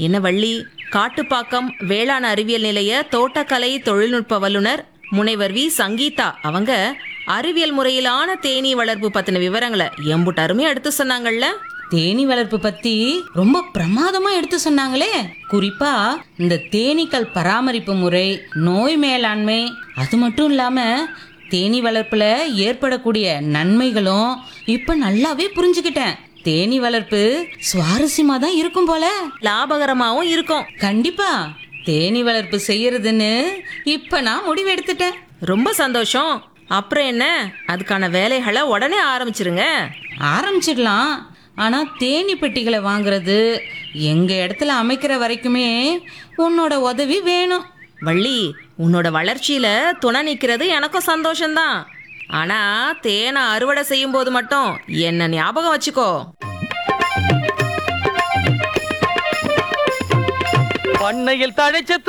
என்ன வள்ளி காட்டுப்பாக்கம் வேளாண் அறிவியல் நிலைய தோட்டக்கலை தொழில்நுட்ப வல்லுனர் முனைவர் வி சங்கீதா அவங்க அறிவியல் முறையிலான தேனீ வளர்ப்பு பத்தின விவரங்களை எம்புட்டு அருமையா எடுத்து சொன்னாங்கல்ல தேனீ வளர்ப்பு பத்தி ரொம்ப பிரமாதமா எடுத்து சொன்னாங்களே குறிப்பா இந்த தேனீக்கள் பராமரிப்பு முறை நோய் மேலாண்மை அது மட்டும் இல்லாம தேனீ வளர்ப்புல ஏற்படக்கூடிய நன்மைகளும் இப்ப நல்லாவே புரிஞ்சுக்கிட்டேன் தேனீ வளர்ப்பு சுவாரஸ்யமா தான் இருக்கும் போல லாபகரமாவும் இருக்கும் கண்டிப்பா தேனீ வளர்ப்பு செய்யறதுன்னு இப்ப நான் முடிவு எடுத்துட்டேன் ரொம்ப சந்தோஷம் அப்புறம் என்ன அதுக்கான வேலைகளை உடனே ஆரம்பிச்சிருங்க ஆரம்பிச்சிடலாம் ஆனா தேனி பெட்டிகளை வாங்குறது எங்க இடத்துல அமைக்கிற வரைக்குமே உன்னோட உதவி வேணும் வள்ளி உன்னோட வளர்ச்சியில துணை நிக்கிறது எனக்கும் சந்தோஷம்தான் ஆனா தேனை அறுவடை செய்யும் போது மட்டும் என்ன ஞாபகம் வச்சுக்கோ பண்ணையில் தழைச்சத்து